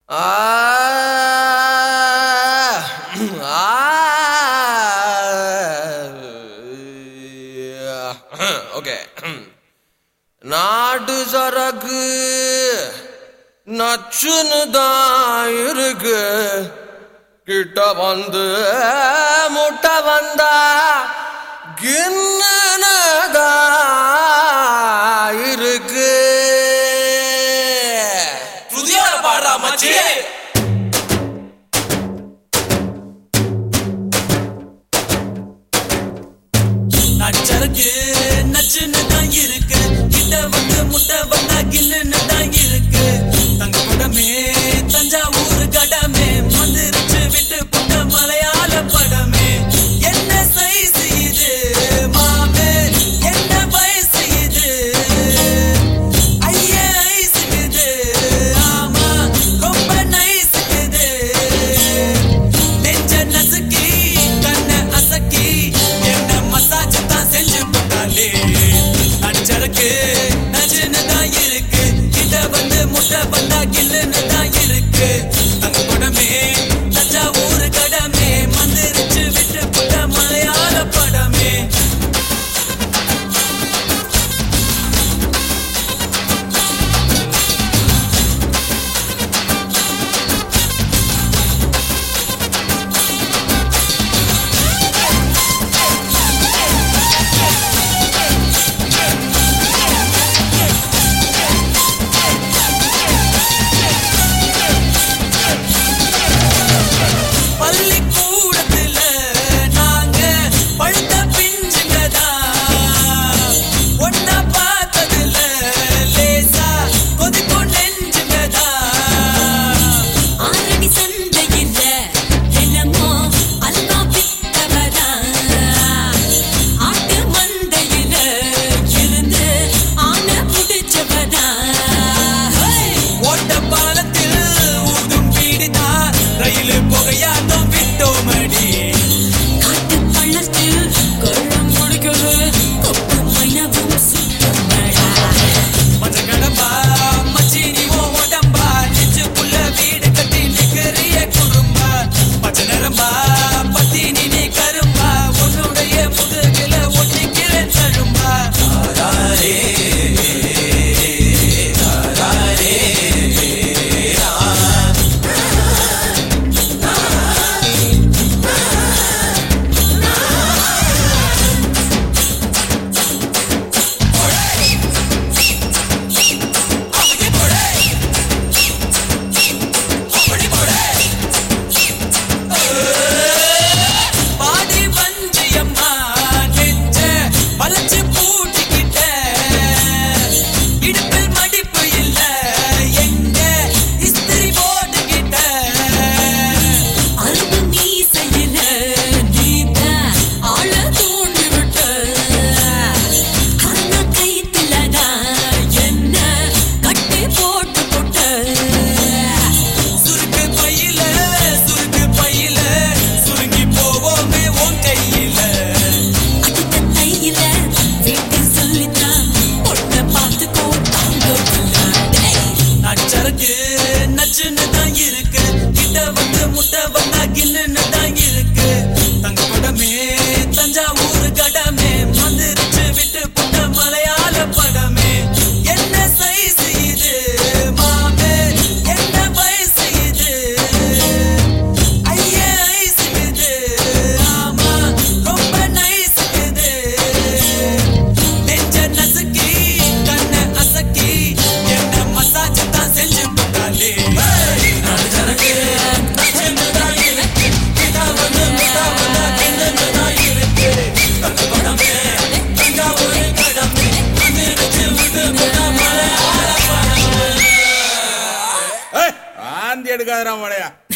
okay நாட்டு சரக்கு நச்சுன்னு தான் இருக்கு கிட்ட வந்து முட்டை வந்தா கிண்ணனதா இருக்கு புதியோட பாடுறா மச்சி நச்சருக்கு நச்சுன்னு தான் இருக்கு கிட்ட வந்து முட்டை வந்தா கில்லுன்னு தான் இருக்கு தங்க குடமே தஞ்சாவூர் கடமே மந்திரிச்சு விட்டு புட்ட மலையாள படமே என்ன சைஸ் இது மாமே என்ன வயசு இது ஐயே ஐஸுக்குது ஆமா ரொம்ப நைஸுக்குது நெஞ்ச நசுக்கி கண்ண அசக்கி என்ன மசாஜ் தான் செஞ்சு போட்டாலே அச்சருக்கு நச்சுன்னு தான் இருக்கு கிட்ட வந்து முட்டை வந்தா கில்லுன்னு தான் இருக்கு தங்க குடமே தஞ்சாவூர் கடமே மந்திரிச்சு விட்டு புட்ட மலையாள படமே பள்ளிக்கூடத்துல நாங்க பழுத்த பிஞ்சுங்கதா ஒன்னா பார்த்ததுல லேசா கொதிக்கும் நெஞ்சுங்கதா ஆரடி சந்தையில என்னமோ அல்வா வித்தவரா ஆட்டு மந்தையில இருந்து ஆன புடிச்சவரா ஓட்ட பாலத்தில் ஊதும் பீடிதா ரயில் புகையாட்டம் விட்டோமடி காட்டு பள்ளத்தில் கொள்ளம் முடிக்கிறது கொப்பு மைனவும் சுத்தமடா மஞ்ச கடம்பா மச்சினி ஓ உடம்பா நெஞ்சுக்குள்ள வீடு கட்டி நிக்கிறிய குடும்பா பச்சை நிறம்பா பத்தினி நீ கரும்பா உன்னுடைய முதுகில ஒட்டிக்கிறேன் தழும்பா தாராரே தாராரே பாடி வஞ்சியம்மா நெஞ்ச வளைச்சு பூட்டிக்கிட்ட இடுப்பில் மடிப்பு இல்ல எங்க இஸ்திரி போட்டுக்கிட்ட அரும்பு மீசையில நீத ஆள தூண்டி விட்ட அந்த கைத்துலதான் என்ன கட்டி போட்டு போட்ட சுருக்கு பையில சுருக்கு பையில சுருங்கி போவோமே உன் கையில அடுத்த தையில வீட்டு சொல்லித்தான் பொண்ணை பார்த்துக்கோ தாங்க நச்சருக்கு நச்சுன்னு தான் இருக்கு கிட்ட வந்து முட்டை வந்தா கில்லுன்னு தான் இருக்கு தங்க குடமே தஞ்சாவூர் கடமே மந்திரிச்சு விட்டு புட்ட மலையாள படமே என்ன சைஸ் இது மாமே என்ன வயசு இது ஐயே ஐஸுக்குது ஆமா ரொம்ப நைஸுக்குது நெஞ்ச நசுக்கி கண்ண அசக்கி என்ன மசாஜ் தான் செஞ்சு போட்டாலே நாடு சரக்கு நச்சுன்னு தான் இருக்கு கிட்ட வந்து முட்டை வந்தா கிண்டுன்னு தான் இருக்கு தங்க குடமே தஞ்சாவூர் கடமே மந்திரிச்சு விட்டு புட்ட மலையாள படமே ஏய், ஆந்தி எடுக்காதடா மழையா